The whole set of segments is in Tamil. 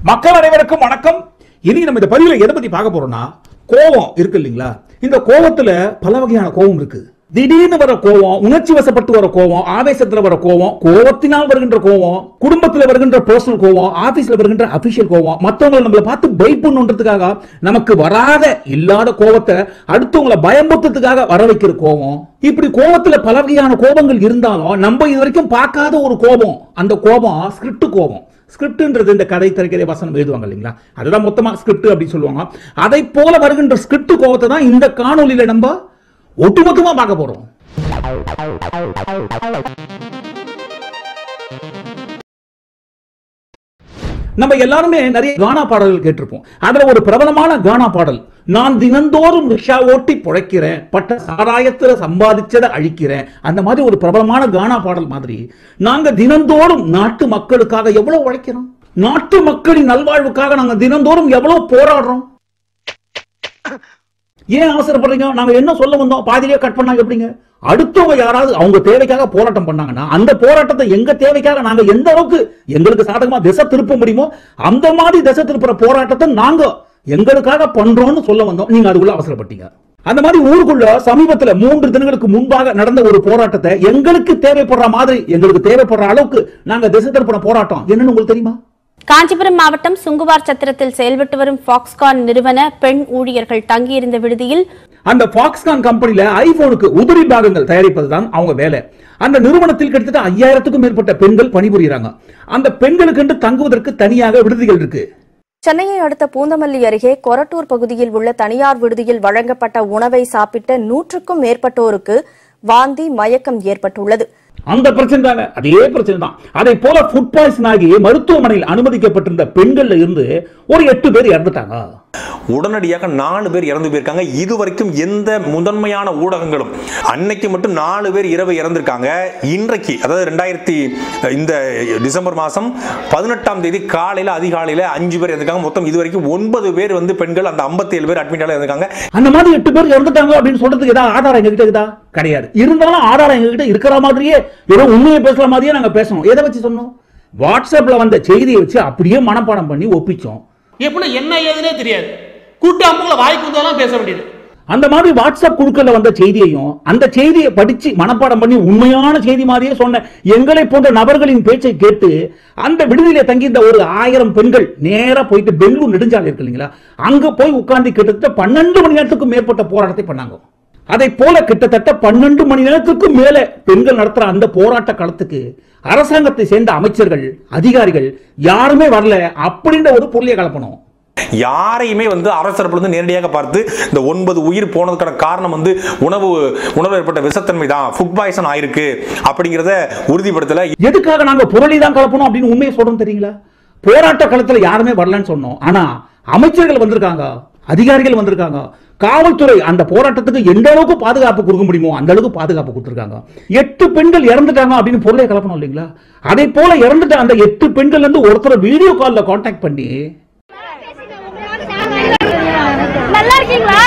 மக்கள் அனைவருக்கும் வணக்கம் இனி நம்ம இந்த பதிவுல எதை பத்தி பார்க்க போறோம்னா கோவம் இருக்கு இல்லைங்களா இந்த கோவத்துல பல வகையான கோவம் இருக்கு திடீர்னு வர கோவம் உணர்ச்சி வசப்பட்டு வர கோவம் ஆவேசத்துல வர கோவம் கோவத்தினால் வருகின்ற கோவம் குடும்பத்துல வருகின்ற பர்சனல் கோவம் ஆபீஸ்ல வருகின்ற அபிஷியல் கோவம் மத்தவங்களை நம்மள பார்த்து பயப்படணுன்றதுக்காக நமக்கு வராத இல்லாத கோவத்தை அடுத்தவங்களை பயமுறுத்துறதுக்காக வர வைக்கிற கோவம் இப்படி கோவத்துல பல வகையான கோபங்கள் இருந்தாலும் நம்ம இது வரைக்கும் பார்க்காத ஒரு கோபம் அந்த கோபம் ஸ்கிரிப்ட் கோபம் ஸ்கிரிப்ட்ன்றது இந்த கதை திரைக்கதை வசனம் எழுதுவாங்க இல்லைங்களா அதுதான் மொத்தமா ஸ்கிரிப்ட் அப்படின்னு சொல்லுவாங்க அதை போல வருகின்ற ஸ்கிரிப்ட் கோபத்தை தான் இந்த காணொலியில நம்ம ஒட்டுமொத்தமா பார்க்க போறோம் நம்ம எல்லாருமே நிறைய கானா பாடல்கள் கேட்டிருப்போம் அதுல ஒரு பிரபலமான கானா பாடல் நான் தினந்தோறும் ரிக்ஷா ஓட்டி பிழைக்கிறேன் பட்ட சாராயத்துல சம்பாதிச்சதை அழிக்கிறேன் அந்த மாதிரி ஒரு பிரபலமான கானா பாடல் மாதிரி நாங்க தினந்தோறும் நாட்டு மக்களுக்காக எவ்வளவு உழைக்கிறோம் நாட்டு மக்களின் நல்வாழ்வுக்காக நாங்க தினந்தோறும் எவ்வளவு போராடுறோம் ஏன் அவசரப்படுறீங்க நாங்க என்ன சொல்ல வந்தோம் பாதியிலே கட் பண்ணாங்க எப்படிங்க அடுத்தவங்க யாராவது அவங்க தேவைக்காக போராட்டம் பண்ணாங்கன்னா அந்த போராட்டத்தை எங்க தேவைக்காக நாங்க எந்த அளவுக்கு எங்களுக்கு சாதகமா திசை திருப்ப முடியுமோ அந்த மாதிரி திசை திருப்புற போராட்டத்தை நாங்க எங்களுக்காக பண்றோம்னு சொல்ல வந்தோம் நீங்க அதுக்குள்ள அவசரப்பட்டீங்க அந்த மாதிரி ஊருக்குள்ள சமீபத்துல மூன்று தினங்களுக்கு முன்பாக நடந்த ஒரு போராட்டத்தை எங்களுக்கு தேவைப்படுற மாதிரி எங்களுக்கு தேவைப்படுற அளவுக்கு நாங்க திசை திருப்பின போராட்டம் என்னன்னு உங்களுக்கு தெரியுமா காஞ்சிபுரம் மாவட்டம் சுங்குவார் சத்திரத்தில் செயல்பட்டு வரும் ஃபாக்ஸ்கான் நிறுவன பெண் ஊழியர்கள் தங்கியிருந்த விடுதியில் அந்த ஃபாக்ஸ்கான் கம்பெனில ஐபோனுக்கு உதிரி பாகங்கள் தயாரிப்பதுதான் அவங்க வேலை அந்த நிறுவனத்தில் கிட்டத்தட்ட ஐயாயிரத்துக்கும் மேற்பட்ட பெண்கள் பணிபுரியுறாங்க அந்த பெண்களுக்கு தங்குவதற்கு தனியாக விடுதிகள் இருக்கு சென்னையை அடுத்த பூந்தமல்லி அருகே கொரட்டூர் பகுதியில் உள்ள தனியார் விடுதியில் வழங்கப்பட்ட உணவை சாப்பிட்ட நூற்றுக்கும் மேற்பட்டோருக்கு வாந்தி மயக்கம் ஏற்பட்டுள்ளது அந்த பிரச்சனை தாங்க அதே பிரச்சனை தான் அதை போல ஃபுட் பாய்சன் ஆகி மருத்துவமனையில் அனுமதிக்கப்பட்டிருந்த பெண்கள்ல இருந்து ஒரு எட்டு பேர் இறந்துட்டாங்க உடனடியாக நாலு பேர் இறந்து போயிருக்காங்க இது வரைக்கும் எந்த முதன்மையான ஊடகங்களும் அன்னைக்கு மட்டும் நாலு பேர் இரவு இறந்திருக்காங்க இன்றைக்கு அதாவது ரெண்டாயிரத்தி இந்த டிசம்பர் மாதம் பதினெட்டாம் தேதி காலையில் அதிகாலையில் அஞ்சு பேர் இறந்திருக்காங்க மொத்தம் இது வரைக்கும் ஒன்பது பேர் வந்து பெண்கள் அந்த 57 பேர் அட்மிட்டால இருந்திருக்காங்க அந்த மாதிரி எட்டு பேர் இறந்துட்டாங்க அப்படின்னு சொல்றதுக்கு ஏதாவது ஆதாரம் எங்க கிட்ட இருக்குதா கிடையாது இருந்தாலும் ஆதாரம் எங்க கிட்ட இருக்கிற மாதிரியே ஏதோ உண்மையை பேசுற மாதிரியே நாங்க பேசணும் எதை வச்சு சொன்னோம் வாட்ஸ்அப்ல வந்த செய்தியை வச்சு அப்படியே மனப்பாடம் பண்ணி ஒப்பிச்சோம் எப்படி என்ன ஏதுனே தெரியாது கூட்டு அம்புகளை வாய்க்கு வந்தாலும் பேச வேண்டியது அந்த மாதிரி வாட்ஸ்அப் குழுக்கள்ல வந்த செய்தியையும் அந்த செய்தியை படிச்சு மனப்பாடம் பண்ணி உண்மையான செய்தி மாதிரியே சொன்ன எங்களை போன்ற நபர்களின் பேச்சை கேட்டு அந்த விடுதியில தங்கியிருந்த ஒரு ஆயிரம் பெண்கள் நேரா போயிட்டு பெங்களூர் நெடுஞ்சாலை இருக்கு இல்லைங்களா அங்க போய் உட்கார்ந்து கிட்டத்தட்ட பன்னெண்டு மணி நேரத்துக்கும் மேற்பட்ட போராட்டத்தை பண்ணாங்க அதை போல கிட்டத்தட்ட பன்னெண்டு மணி நேரத்துக்கும் மேல பெண்கள் நடத்துற அந்த போராட்ட களத்துக்கு அரசாங்கத்தை சேர்ந்த அமைச்சர்கள் அதிகாரிகள் யாருமே வரல அப்படின்ற ஒரு பொருளியை கலப்பணும் யாரையுமே வந்து அரசரப்புல இருந்து நேரடியாக பார்த்து இந்த ஒன்பது உயிர் போனதுக்கான காரணம் வந்து உணவு உணவு ஏற்பட்ட விஷத்தன்மை தான் ஃபுட் பாய்சன் ஆயிருக்கு அப்படிங்கிறத உறுதிப்படுத்தல எதுக்காக நாங்க புரளி தான் கலப்பணும் அப்படின்னு உண்மையை சொல்றோம் தெரியுங்களா போராட்ட களத்துல யாருமே வரலன்னு சொன்னோம் ஆனா அமைச்சர்கள் வந்திருக்காங்க அதிகாரிகள் வந்திருக்காங்க காவல்துறை அந்த போராட்டத்துக்கு எந்த அளவுக்கு பாதுகாப்பு கொடுக்க முடியுமோ அந்த அளவுக்கு பாதுகாப்பு கொடுத்திருக்காங்க எட்டு பெண்கள் இறந்துட்டாங்க அப்படின்னு பொருளை கலப்பணும் இல்லைங்களா அதே போல இறந்துட்ட அந்த எட்டு பெண்கள் இருந்து ஒருத்தரை வீடியோ கால்ல கான்டாக்ட் பண்ணி நல்லா இருக்கீங்களா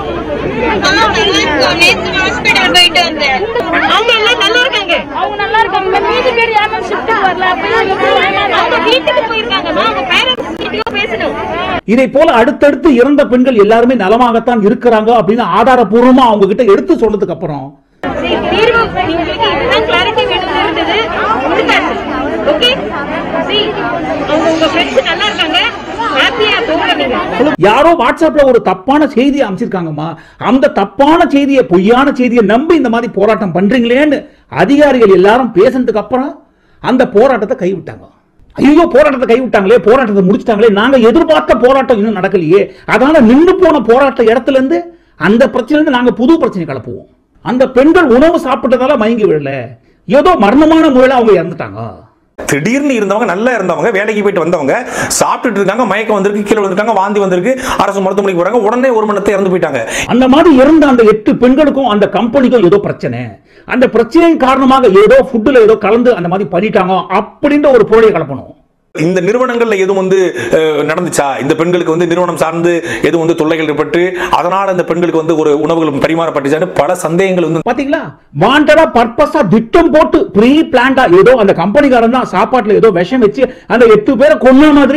ஹாஸ்பிடல் போயிட்டு வந்தேன் அவங்க எல்லாம் நல்லா இருக்காங்க அவங்க நல்லா இருக்காங்க மீதி பேர் யாரும் ஷிஃப்ட்டுக்கு வரல அவங்க வீட்டுக்கு போயிருக்காங்க அவங்க பேரண்ட்ஸ் கிட்டயும் பேசணும் இதை போல அடுத்தடுத்து இறந்த பெண்கள் எல்லாருமே நலமாகத்தான் இருக்கிறாங்க அப்படின்னு ஆதாரபூர்வமா அவங்க கிட்ட எடுத்து சொன்னதுக்கு அப்புறம் தீர்வு உங்களுக்கு இதுதான் கிளாரிட்டி வேணும்னு இருந்தது கொடுத்தாச்சு ஓகே see அவங்க உங்க ஃப்ரெண்ட்ஸ் நல்லா இருக்காங்க ஹாப்பியா போங்க நீங்க யாரோ வாட்ஸ்அப்ல ஒரு தப்பான செய்தியை அமைச்சிருக்காங்கம்மா அந்த தப்பான செய்தியை பொய்யான செய்தியை நம்பி இந்த மாதிரி போராட்டம் பண்றீங்களேன்னு அதிகாரிகள் எல்லாரும் பேசினதுக்கு அப்புறம் அந்த போராட்டத்தை கைவிட்டாங்க ஐயோ போராட்டத்தை கைவிட்டாங்களே போராட்டத்தை முடிச்சிட்டாங்களே நாங்க எதிர்பார்த்த போராட்டம் இன்னும் நடக்கலையே அதனால நின்று போன போராட்ட இடத்துல இருந்து அந்த பிரச்சனை இருந்து நாங்க புது பிரச்சனை கலப்புவோம் அந்த பெண்கள் உணவு சாப்பிட்டதால மயங்கி விழல ஏதோ மர்மமான முறையில் அவங்க இறந்துட்டாங்க திடீர்னு இருந்தவங்க நல்லா இருந்தவங்க வேலைக்கு போயிட்டு வந்தவங்க சாப்பிட்டுட்டு இருக்காங்க மயக்கம் வந்திருக்கு கீழே வந்திருக்காங்க வாந்தி வந்திருக்கு அரசு மருத்துவமனைக்கு போறாங்க உடனே ஒரு மணி நேரத்தை இறந்து போயிட்டாங்க அந்த மாதிரி இருந்த அந்த எட்டு பெண்களுக்கும் அந்த கம்பெனிக்கும் ஏதோ பிரச்சனை அந்த பிரச்சனையின் காரணமாக ஏதோ ஃபுட்டுல ஏதோ கலந்து அந்த மாதிரி பண்ணிட்டாங்க அப்படின்ற ஒரு பொருளை கலப்பணும் இந்த நிறுவனங்கள்ல எதுவும் வந்து அஹ், நடந்துச்சா இந்த பெண்களுக்கு வந்து நிறுவனம் சார்ந்து எதுவும் வந்து தொல்லைகள் ஏற்பட்டு அதனால இந்த பெண்களுக்கு வந்து ஒரு உணவுகள் பரிமாறப்பட்டுச்சான்னு பல சந்தேகங்கள் வந்து பாத்தீங்களா வாண்டடா பர்பஸா திட்டம் போட்டு ப்ரீ பிளான்டா ஏதோ அந்த கம்பெனிக்காரன் தான் சாப்பாட்டுல ஏதோ விஷம் வச்சு அந்த எட்டு பேரை கொன்ன மாதிரி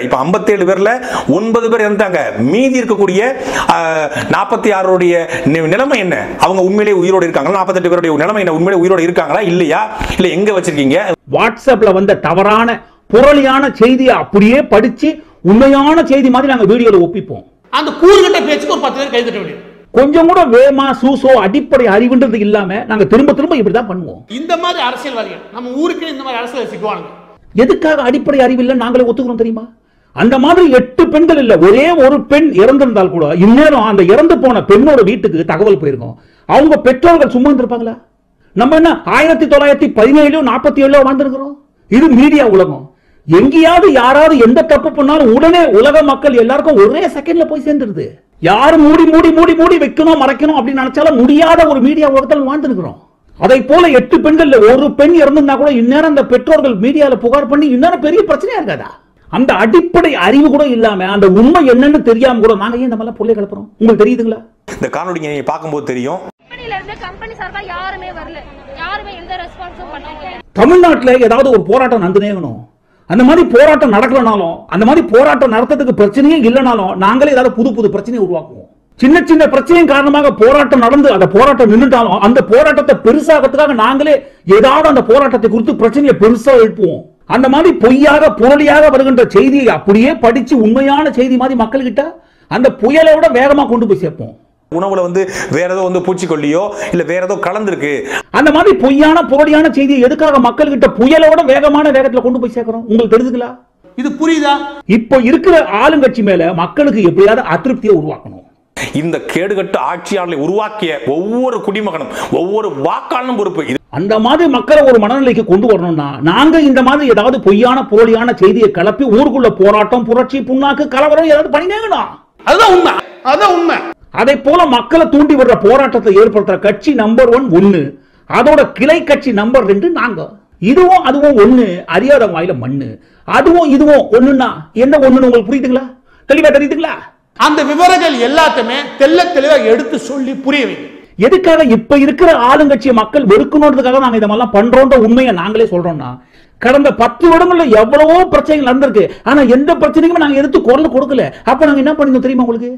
இப்ப 57 பேர்ல ஒன்பது பேர் இறந்தாங்க மீதி இருக்கக்கூடிய நாற்பத்தி ஆறுடைய நிலைமை என்ன அவங்க உண்மையிலேயே உயிரோடு இருக்காங்களா நாற்பத்தெட்டு பேருடைய நிலைமை என்ன உண்மையிலேயே உயிரோடு இருக்காங்களா இல்லையா இல்ல எங்க வச்சிருக்கீங்க வாட்ஸ்அப்ல வந்த தவறான புரளியான செய்தியை அப்படியே படிச்சு உண்மையான செய்தி மாதிரி நாங்க வீடியோல ஒப்பிப்போம் அந்த கூறுகிட்ட பேச்சுக்கு ஒரு பத்து பேர் கை தட்ட வேண்டியது கொஞ்சம் கூட வேமா சூசோ அடிப்படை அறிவுன்றது இல்லாம நாங்க திரும்ப திரும்ப இப்படிதான் பண்ணுவோம் இந்த மாதிரி அரசியல்வாதிகள் நம்ம ஊருக்கு இந்த மாதிரி அரசியல் சிக்குவாங்க எதுக்காக அடிப்படை அறிவு இல்லை நாங்களே ஒத்துக்கிறோம் தெரியுமா அந்த மாதிரி எட்டு பெண்கள் இல்ல ஒரே ஒரு பெண் இறந்திருந்தால் கூட இந்நேரம் அந்த இறந்து போன பெண்ணோட வீட்டுக்கு தகவல் போயிருக்கும் அவங்க பெற்றோர்கள் சும்மா இருந்திருப்பாங்களா நம்ம என்ன ஆயிரத்தி தொள்ளாயிரத்தி பதினேழு நாற்பத்தி ஏழுல வாழ்ந்திருக்கிறோம் இது மீடியா உலகம் எங்கேயாவது யாராவது எந்த தப்பு பண்ணாலும் உடனே உலக மக்கள் எல்லாருக்கும் ஒரே செகண்ட்ல போய் சேர்ந்துருது யாரும் மூடி மூடி மூடி மூடி வைக்கணும் மறைக்கணும் அப்படின்னு நினைச்சாலும் முடியாத ஒரு மீடியா உலகத்தில் வாழ்ந்துருக்கிறோம் அதை போல எட்டு பெண்கள்ல ஒரு பெண் இறந்திருந்தா கூட இந்நேரம் அந்த பெற்றோர்கள் மீடியால புகார் பண்ணி இந்நேரம் பெரிய பிரச்சனையா இருக்காதா அந்த அடிப்படை அறிவு கூட இல்லாம அந்த உண்மை என்னன்னு தெரியாம கூட நாங்க ஏன் இந்த மாதிரிலாம் பொருளை கிளப்புறோம் உங்களுக்கு தெரியுதுங்களா இந்த காணொலி நீங்க பார்க்கும்போது தெரியும் கம்பெனில இருந்து கம்பெனி சார்பா யாருமே வரல யாருமே எந்த ரெஸ்பான்ஸும் பண்ணல தமிழ்நாட்டுல ஏதாவது ஒரு போராட்டம் நடந்துனேகணும் அந்த மாதிரி போராட்டம் நடக்கலனாலும் அந்த மாதிரி போராட்டம் நடத்துறதுக்கு பிரச்சனையே இல்லைனாலும் நாங்களே ஏதாவது புது புது பிரச்சனையை உருவாக்குவோம் சின்ன சின்ன பிரச்சனையின் காரணமாக போராட்டம் நடந்து அந்த போராட்டம் நின்றுட்டாலும் அந்த போராட்டத்தை பெருசாகிறதுக்காக நாங்களே ஏதாவது அந்த போராட்டத்தை குறித்து பிரச்சனையை பெருசா எழுப்புவோம் அந்த மாதிரி பொய்யாக புரளியாக வருகின்ற செய்தியை அப்படியே படிச்சு உண்மையான செய்தி மாதிரி மக்கள்கிட்ட அந்த புயலோட வேகமா கொண்டு போய் சேர்ப்போம் உணவுல வந்து வேற ஏதோ வந்து பூச்சிக்கொல்லியோ இல்ல வேற ஏதோ கலந்துருக்கு அந்த மாதிரி பொய்யான புரளியான செய்தியை எதுக்காக மக்கள்கிட்ட புயலோட வேகமான வேகத்துல கொண்டு போய் சேர்க்கிறோம் உங்களுக்கு தெரிஞ்சுங்களா இது புரியுதா இப்போ இருக்கிற ஆளுங்கட்சி மேல மக்களுக்கு எப்படியாவது அதிருப்தியை உருவாக்கணும் இந்த கேடுகட்ட ஆட்சியாளர்களை உருவாக்கிய ஒவ்வொரு குடிமகனும் ஒவ்வொரு வாக்காளனும் பொறுப்பு இது அந்த மாதிரி மக்களை ஒரு மனநிலைக்கு கொண்டு வரணும்னா நாங்க இந்த மாதிரி ஏதாவது பொய்யான புரளியான செய்தியை கலப்பி ஊருக்குள்ள போராட்டம் புரட்சி புண்ணாக்கு கலவரம் ஏதாவது பண்ணினேங்கண்ணா அதுதான் உண்மை அதுதான் உண்மை அதை போல மக்களை தூண்டி விடுற போராட்டத்தை ஏற்படுத்துற கட்சி நம்பர் ஒன் ஒன்னு அதோட கிளை கட்சி நம்பர் ரெண்டு நாங்க இதுவும் அதுவும் ஒண்ணு அறியாத வாயில மண்ணு அதுவும் இதுவும் ஒண்ணுன்னா என்ன ஒண்ணுன்னு உங்களுக்கு புரியுதுங்களா தெளிவா தெரியுதுங்களா அந்த விவரங்கள் எல்லாத்தையுமே தெள்ள தெளிவா எடுத்து சொல்லி புரிய வைங்க எதுக்காக இப்ப இருக்கிற ஆளுங்கட்சியை மக்கள் வெறுக்கணுன்றதுக்காக நாங்க இதெல்லாம் பண்றோன்ற உண்மையை நாங்களே சொல்றோம்னா கடந்த பத்து வருடங்கள்ல எவ்வளவோ பிரச்சனைகள் நடந்திருக்கு ஆனா எந்த பிரச்சனைக்குமே நாங்க எடுத்து குரல் கொடுக்கல அப்ப நாங்க என்ன பண்ணிருந்தோம் தெரியுமா உங்களுக்கு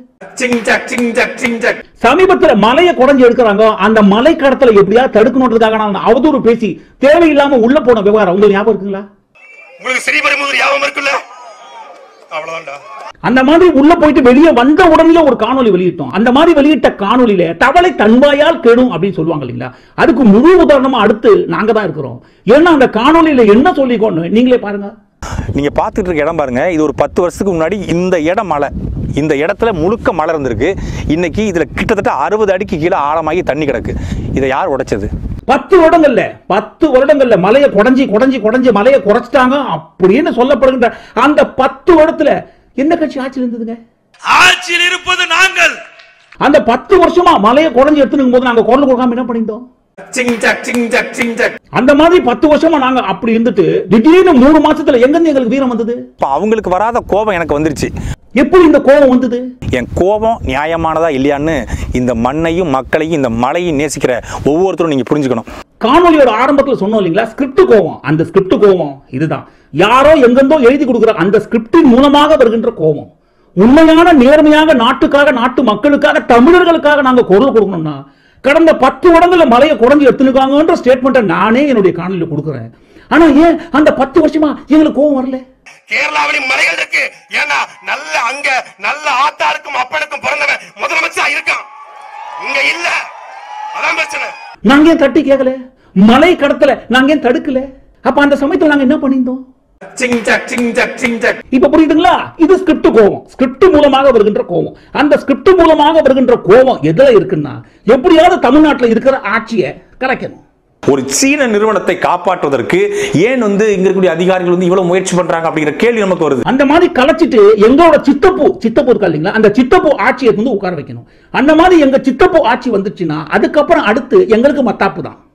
சமீபத்துல மலையை குறைஞ்சு எடுக்கிறாங்க அந்த மலை கடத்தல எப்படியா தடுக்கணுன்றதுக்காக நான் அவதூறு பேசி தேவையில்லாம உள்ள போன விவகாரம் உங்களுக்கு ஞாபகம் இருக்குங்களா உங்களுக்கு சரி வரும்போது ஞாபகம் இருக்குல்ல அவ்வளவுதான்டா அந்த மாதிரி உள்ள போயிட்டு வெளியே வந்த உடனே ஒரு காணொளி வெளியிட்டோம் அந்த மாதிரி வெளியிட்ட காணொளியில தவளை தன்வாயால் கெடும் அப்படின்னு சொல்லுவாங்க இல்லைங்களா அதுக்கு முழு உதாரணமா அடுத்து நாங்க தான் இருக்கிறோம் ஏன்னா அந்த காணொளியில என்ன சொல்லிக்கோன்னு நீங்களே பாருங்க நீங்க பார்த்துட்டு இருக்க இடம் பாருங்க இது ஒரு பத்து வருஷத்துக்கு முன்னாடி இந்த இடம் மலை இந்த இடத்துல முழுக்க மலை இருந்திருக்கு இன்னைக்கு இதுல கிட்டத்தட்ட அறுபது அடிக்கு கீழே ஆழமாகி தண்ணி கிடக்கு இதை யார் உடைச்சது பத்து வருடங்கள்ல பத்து வருடங்கள்ல மலையை குடஞ்சி குடஞ்சி குடஞ்சி மலையை குறைச்சிட்டாங்க அப்படின்னு சொல்லப்படுகின்ற அந்த பத்து வருடத்துல என்ன கட்சி ஆட்சியில் இருந்ததுங்க ஆட்சியில் இருப்பது நாங்கள் அந்த பத்து வருஷமா மலையை குடஞ்சி எடுத்துனுக்கும் போது நாங்க குரல் கொடுக்காம என்ன பண்ணியிருந்தோம் சிங் ஜக் சிங் ஜக் சிங் ஜக் அந்த மாதிரி பத்து வருஷமா நாங்க அப்படி இருந்துட்டு திடீர்னு மூணு மாசத்துல எங்க இருந்து எங்களுக்கு வீரம் வந்தது இப்போ அவங்களுக்கு வராத கோபம் எனக்கு வந்துருச்சு எப்படி இந்த கோபம் வந்தது என் கோபம் நியாயமானதா இல்லையான்னு இந்த மண்ணையும் மக்களையும் இந்த மலையும் நேசிக்கிற ஒவ்வொருத்தரும் நீங்க புரிஞ்சுக்கணும் காணொலியோட ஆரம்பத்துல சொன்னோம் இல்லைங்களா ஸ்கிரிப்ட் கோவம் அந்த ஸ்கிரிப்ட் கோவம் இதுதான் யாரோ எங்கெந்தோ எழுதி கொடுக்குற அந்த ஸ்கிரிப்டின் மூலமாக வருகின்ற கோவம் உண்மையான நேர்மையாக நாட்டுக்காக நாட்டு மக்களுக்காக தமிழர்களுக்காக நாங்க குரல் கொடுக்கணும்னா கடந்த பத்து வருடங்கள்ல மலையை குறைஞ்சு எடுத்துனுக்காங்கன்ற ஸ்டேட்மெண்ட்டை நானே என்னுடைய காணொலியில் கொடுக்குறேன் ஆனா ஏன் அந்த பத்து வருஷமா எங்களுக்கு கோவம் வரல கேரளாவிலும் மலைகள் இருக்கு ஏன்னா நல்ல அங்க நல்ல ஆத்தாருக்கும் அப்பனுக்கும் பிறந்தவன் முதலமைச்சா இருக்கான் இங்க இல்ல அதான் பிரச்சனை நாங்க ஏன் தட்டி கேட்கல மலை கடத்தல நாங்க ஏன் தடுக்கல அப்ப அந்த சமயத்துல நாங்க என்ன பண்ணியிருந்தோம் சிங் ஜக் சிங் ஜக் சிங் ஜக் இப்ப புரியுதுங்களா இது ஸ்கிரிப்ட் கோவம் ஸ்கிரிப்ட் மூலமாக வருகின்ற கோவம் அந்த ஸ்கிரிப்ட் மூலமாக வருகின்ற கோவம் எதுல இருக்குன்னா எப்படியாவது தமிழ்நாட்டுல இருக்கிற ஆட்சியை கலைக்கணும் ஒரு சீன நிறுவனத்தை காப்பாற்றுவதற்கு ஏன் வந்து இங்க இருக்கக்கூடிய அதிகாரிகள் வந்து இவ்வளவு முயற்சி பண்றாங்க அப்படிங்கிற கேள்வி நமக்கு வருது அந்த மாதிரி கலைச்சிட்டு எங்களோட சித்தப்பூ சித்தப்பூ இருக்கா இல்லைங்களா அந்த சித்தப்பூ ஆட்சியை வந்து உட்கார வைக்கணும் அந்த மாதிரி எங்க சித்தப்பூ ஆட்சி வந்துச்சுன்னா அதுக்கப்புறம் அடுத்து எங்களுக்கு மத்தாப்பு தான்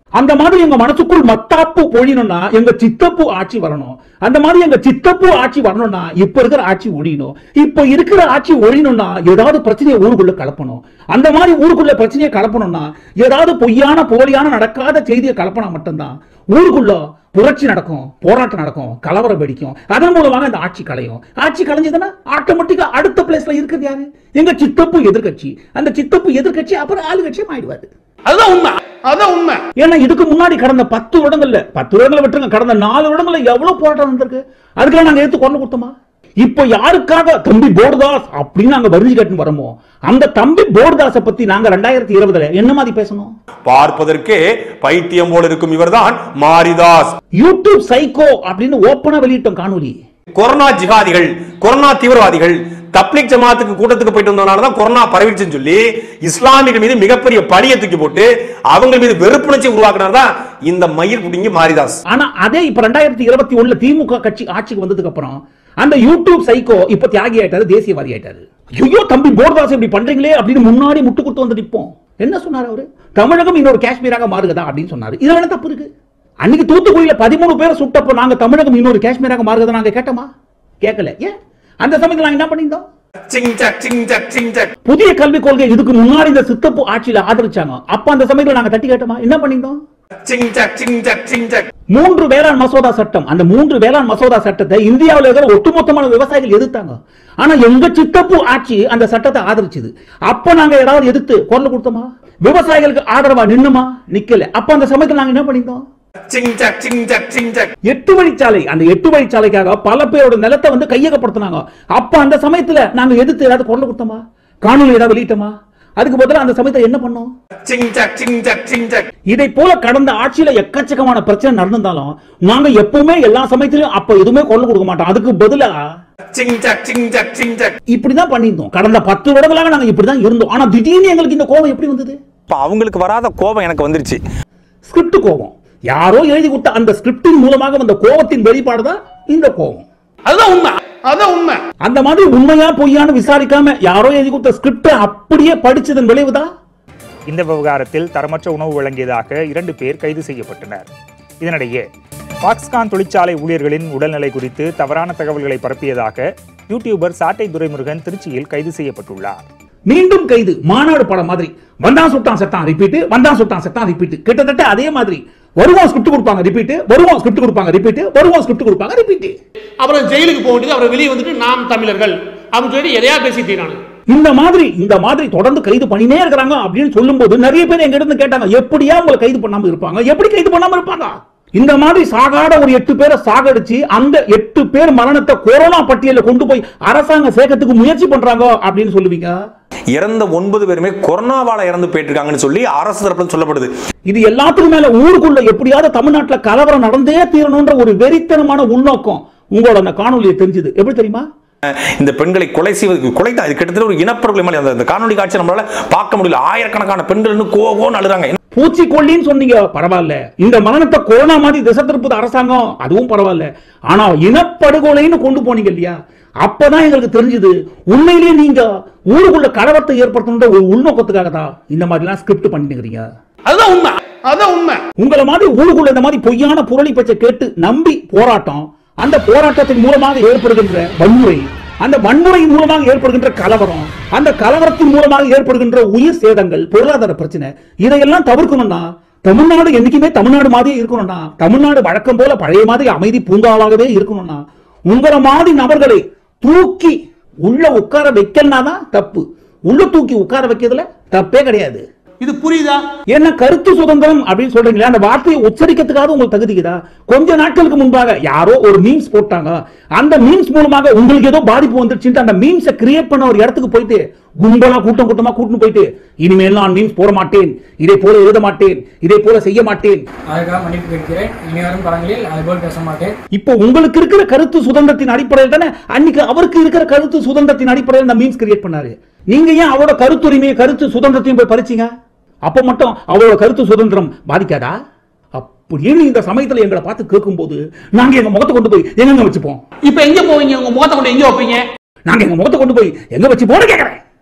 அந்த மாதிரி எங்க மனசுக்குள் மத்தாப்பு பொழியணும்னா எங்க சித்தப்பு ஆட்சி வரணும் அந்த மாதிரி எங்க சித்தப்பு ஆட்சி வரணும்னா இப்ப இருக்கிற ஆட்சி ஒழியணும் இப்ப இருக்கிற ஆட்சி ஒழியணும்னா ஏதாவது பிரச்சனையை ஊருக்குள்ள கலப்பணும் அந்த மாதிரி ஊருக்குள்ள பிரச்சனையை கலப்பணும்னா ஏதாவது பொய்யான போலியான நடக்காத செய்தியை கலப்பனா மட்டும்தான் ஊருக்குள்ள புரட்சி நடக்கும் போராட்டம் நடக்கும் கலவரம் வெடிக்கும் அதன் மூலமாக இந்த ஆட்சி கலையும் ஆட்சி கலைஞ்சதுன்னா ஆட்டோமேட்டிக்கா அடுத்த பிளேஸ்ல இருக்குது யாரு எங்க சித்தப்பு எதிர்க்கட்சி அந்த சித்தப்பு எதிர்க்கட்சி அப்புறம் ஆளுங்கட்சியும் ஆயிடுவாரு அதுதான் உண்மை அதுதான் உண்மை ஏன்னா இதுக்கு முன்னாடி கடந்த பத்து வருடங்கள்ல பத்து வருடங்களை விட்டுருங்க கடந்த நாலு வருடங்கள்ல எவ்வளவு போராட்டம் வந்திருக்கு அதுக்கெல்லாம் நாங்க எடுத்து கொண்டு கொடுத்தோமா இப்ப யாருக்காக தம்பி போர்தாஸ் அப்படின்னு நாங்க வரிஞ்சு கட்டுன்னு வரமோ அந்த தம்பி போர்தாஸை பத்தி நாங்க ரெண்டாயிரத்தி இருபதுல என்ன மாதிரி பேசணும் பார்ப்பதற்கே பைத்தியம் போல இருக்கும் இவர்தான் மாரிதாஸ் யூடியூப் சைக்கோ அப்படின்னு ஓப்பனா வெளியிட்டோம் காணொலி கொரோனா ஜிகாதிகள் கொரோனா தீவிரவாதிகள் தப்லிக் ஜமாத்துக்கு கூட்டத்துக்கு போயிட்டு வந்ததுனால தான் கொரோனா பரவிடுச்சுன்னு சொல்லி இஸ்லாமியர்கள் மீது மிகப்பெரிய பழியை தூக்கி போட்டு அவங்க மீது வெறுப்புணர்ச்சி உருவாக்குனார் தான் இந்த மயிர் குடிங்க மாரிதாஸ் ஆனா அதே இப்ப ரெண்டாயிரத்தி இருபத்தி ஒண்ணுல திமுக கட்சி ஆட்சிக்கு வந்ததுக்கு அப்புறம் அந்த யூடியூப் சைக்கோ இப்ப தியாகி ஆயிட்டாரு தேசியவாதி ஆயிட்டாரு ஐயோ தம்பி போர்தாஸ் இப்படி பண்றீங்களே அப்படின்னு முன்னாடி முட்டு கொடுத்து வந்து நிப்போம் என்ன சொன்னார் அவரு தமிழகம் இன்னொரு காஷ்மீராக மாறுகதா அப்படின்னு சொன்னாரு இதுல என்ன தப்பு இருக்கு அன்னைக்கு தூத்துக்குடியில பதிமூணு பேரை சுட்டப்போ நாங்க தமிழகம் இன்னொரு காஷ்மீராக மாறுகதா நாங்க கேட்டோமா கேட்கல ஏன் அந்த சமயத்துல நாங்க என்ன பண்ணியிருந்தோம் சிங் சக் சிங் சக் சிங் சக் புதிய கல்விக் கொள்கை இதுக்கு முன்னாடி இந்த சித்தப்பு ஆட்சியில ஆதரிச்சாங்க அப்ப அந்த சமயத்துல நாங்க தட்டி கேட்டோமா என்ன பண்ணியிருந்தோம் சிங் சக் சிங் சக் சிங் சக் மூன்று வேளாண் மசோதா சட்டம் அந்த மூன்று வேளாண் மசோதா சட்டத்தை இந்தியாவில் இருக்கிற ஒட்டுமொத்தமான விவசாயிகள் எதிர்த்தாங்க ஆனா எங்க சித்தப்பு ஆட்சி அந்த சட்டத்தை ஆதரிச்சது அப்ப நாங்க ஏதாவது எதிர்த்து குரல் கொடுத்தோமா விவசாயிகளுக்கு ஆதரவா நின்னுமா நிக்கல அப்ப அந்த சமயத்துல நாங்க என்ன பண்ணிருந்தோம் சிங் சக் சிங் சக் சிங் சக் எட்டு வழிச்சாலை அந்த எட்டு வழிச்சாலைக்காக பல பேரோட நிலத்தை வந்து கையகப்படுத்தினாங்க அப்ப அந்த சமயத்துல நாங்க எதிர்த்து ஏதாவது குரல் கொடுத்தோமா காணொலி ஏதாவது வெளியிட்டோமா அதுக்கு பதிலா அந்த சமயத்துல என்ன பண்ணோம் சிங் சக் சிங் சக் சிங் சக் இதை போல கடந்த ஆட்சியில எக்கச்சக்கமான பிரச்சனை நடந்திருந்தாலும் நாங்க எப்பவுமே எல்லா சமயத்திலும் அப்ப எதுவுமே குரல் கொடுக்க மாட்டோம் அதுக்கு பதிலா சிங் சக் சிங் சக் சிங் சக் இப்படிதான் பண்ணியிருந்தோம் கடந்த பத்து வருடங்களாக நாங்க இப்படிதான் இருந்தோம் ஆனா திடீர்னு எங்களுக்கு இந்த கோபம் எப்படி வந்தது இப்ப அவங்களுக்கு வராத கோபம் எனக்கு வந்துருச்சு ஸ்கிரிப்ட் கோபம் யாரோ எழுதி கொடுத்த அந்த ஸ்கிரிப்டின் மூலமாக வந்த கோபத்தின் வெளிப்பாடு தான் இந்த கோபம் அதுதான் உண்மை அதுதான் உண்மை அந்த மாதிரி உண்மையா பொய்யான்னு விசாரிக்காம யாரோ எழுதி கொடுத்த ஸ்கிரிப்டை அப்படியே படிச்சதன் விளைவுதான் இந்த விவகாரத்தில் தரமற்ற உணவு வழங்கியதாக இரண்டு பேர் கைது செய்யப்பட்டனர் இதனிடையே பாக்ஸ்கான் தொழிற்சாலை ஊழியர்களின் உடல்நிலை குறித்து தவறான தகவல்களை பரப்பியதாக யூடியூபர் சாட்டை துரைமுருகன் திருச்சியில் கைது செய்யப்பட்டுள்ளார் மீண்டும் கைது மாநாடு படம் மாதிரி வந்தான் சுட்டான் செத்தான் ரிப்பீட் வந்தான் சுட்டான் செத்தான் ரிப்பீட் கிட்டத்தட்ட அதே மாதிரி வருவோம் ஸ்கிரிப்ட் கொடுப்பாங்க ரிப்பீட் வருவோம் ஸ்கிரிப்ட் கொடுப்பாங்க ரிப்பீட் வருவோம் ஸ்கிரிப்ட் கொடுப்பாங்க ரிப்பீட் அப்புறம் ஜெயிலுக்கு போக வேண்டியது அப்புறம் வெளியே வந்துட்டு நாம் தமிழர்கள் அப்படின்னு சொல்லி எதையா பேசிட்டு நான் இந்த மாதிரி இந்த மாதிரி தொடர்ந்து கைது பண்ணினே இருக்கிறாங்க அப்படின்னு சொல்லும்போது நிறைய பேர் எங்க இருந்து கேட்டாங்க எப்படியா உங்களை கைது பண்ணாம இருப்பாங்க எப்படி கைது பண்ணாம இருப்பாங்க இந்த மாதிரி சாகாத ஒரு எட்டு பேரை சாகடிச்சு அந்த எட்டு பேர் மரணத்தை கொரோனா பட்டியலில் கொண்டு போய் அரசாங்க சேர்க்கறதுக்கு முயற்சி பண்றாங்க அப்படின்னு சொல்லுவீங்க இறந்த ஒன்பது பேருமே கொரோனாவால இறந்து போயிட்டு இருக்காங்கன்னு சொல்லி அரசு தரப்புல சொல்லப்படுது இது எல்லாத்துக்கும் மேல ஊருக்குள்ள எப்படியாவது தமிழ்நாட்டுல கலவரம் நடந்தே தீரணும்ன்ற ஒரு வெறித்தனமான உள்நோக்கம் உங்களோட அந்த காணொலியை தெரிஞ்சது எப்படி தெரியுமா இந்த பெண்களை கொலை செய்வதற்கு கொலை தான் இது கிட்டத்தட்ட ஒரு இனப்படுகொலை மாதிரி அந்த- அந்த காணொலி காட்சி நம்மளால பார்க்க முடியல ஆயிரக்கணக்கான பெண்கள் இன்னும் கோகோன்னு அழுறாங்க பூச்சிக்கொல்லின்னு சொன்னீங்க பரவாயில்ல இந்த மரணத்தை கொரோனா மாதிரி திசை திருப்புது அரசாங்கம் அதுவும் பரவாயில்ல ஆனா இனப்படுகொலைன்னு கொண்டு போனீங்க இல்லையா அப்பதான் எங்களுக்கு தெரிஞ்சது உண்மையிலேயே நீங்க ஊருக்குள்ள கலவரத்தை ஏற்படுத்தணுன்ற ஒரு உள்நோக்கத்துக்காக தான் இந்த மாதிரிலாம் ஸ்கிரிப்ட் பண்ணிக்கிறீங்க அதுதான் உண்மை அதுதான் உண்மை உங்களை மாதிரி ஊருக்குள்ள இந்த மாதிரி பொய்யான புரளி பேச்சை கேட்டு நம்பி போராட்டம் அந்த போராட்டத்தின் மூலமாக ஏற்படுகின்ற வன்முறை அந்த வன்முறையின் மூலமாக ஏற்படுகின்ற கலவரம் அந்த கலவரத்தின் மூலமாக ஏற்படுகின்ற உயிர் சேதங்கள் பொருளாதார பிரச்சனை இதையெல்லாம் தவிர்க்கணும்னா தமிழ்நாடு என்னைக்குமே தமிழ்நாடு மாதிரியே இருக்கணும்னா தமிழ்நாடு வழக்கம் போல பழைய மாதிரி அமைதி பூங்காவாகவே இருக்கணும்னா உங்களை மாதிரி நபர்களை தூக்கி உள்ள உட்கார வைக்கலனா தான் தப்பு உள்ள தூக்கி உட்கார வைக்கிறதுல தப்பே கிடையாது இது புரியுதா என்ன கருத்து சுதந்திரம் அப்படின்னு சொல்றீங்களா அந்த வார்த்தையை உச்சரிக்கிறதுக்காக உங்களுக்கு தகுதிக்குதா கொஞ்ச நாட்களுக்கு முன்பாக யாரோ ஒரு மீம்ஸ் போட்டாங்க அந்த மீம்ஸ் மூலமாக உங்களுக்கு ஏதோ பாதிப்பு வந்துருச்சுன்னு அந்த மீம்ஸை கிரியேட் பண்ண ஒரு இடத்துக்கு போயிட்டு கும்பலா கூட்டம் கூட்டமா கூட்டிட்டு போயிட்டு இனிமேல் நான் மீம்ஸ் போட மாட்டேன் இதே போல எழுத மாட்டேன் இதே போல செய்ய மாட்டேன் அதுக்காக மன்னிப்பு கேட்கிறேன் இனி வரும் காலங்களில் அதுபோல் பேச மாட்டேன் இப்போ உங்களுக்கு இருக்கிற கருத்து சுதந்திரத்தின் அடிப்படையில் தானே அன்னைக்கு அவருக்கு இருக்கிற கருத்து சுதந்திரத்தின் அடிப்படையில் அந்த மீம்ஸ் கிரியேட் பண்ணாரு நீங்க ஏன் அவரோட கருத்துரிமையை கருத்து சுதந்திரத்தையும் போய் பறிச்சீங்க அப்ப மட்டும் அவரோட கருத்து சுதந்திரம் பாதிக்காதா அப்படின்னு இந்த சமயத்துல எங்களை பார்த்து கேட்கும்போது நாங்க எங்க முகத்தை கொண்டு போய் எங்க வச்சுப்போம் இப்ப எங்க போவீங்க உங்க முகத்தை கொண்டு எங்க வைப்பீங்க நாங்க எங்க முகத்தை கொண்டு போய் எங்க வச்சு போன கேக்குறேன்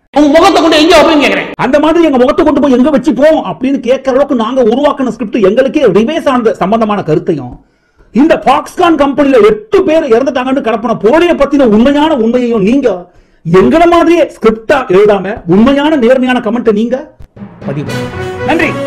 உங்க முகத்தை கொண்டு எங்க வைப்பீங்க கேக்குறேன் அந்த மாதிரி எங்க முகத்தை கொண்டு போய் எங்க வச்சுப்போம் அப்படின்னு கேட்கற அளவுக்கு நாங்க உருவாக்கின ஸ்கிரிப்ட் எங்களுக்கே ரிவேஸ் ஆனது சம்பந்தமான கருத்தையும் இந்த பாக்ஸ்கான் கம்பெனில எட்டு பேர் இறந்துட்டாங்கன்னு கடப்பின போலிய பத்தின உண்மையான உண்மையையும் நீங்க எங்கள மாதிரியே ஸ்கிரிப்டா எழுதாம உண்மையான நேர்மையான கமெண்ட் நீங்க பதிவு பண்ணுங்க. நன்றி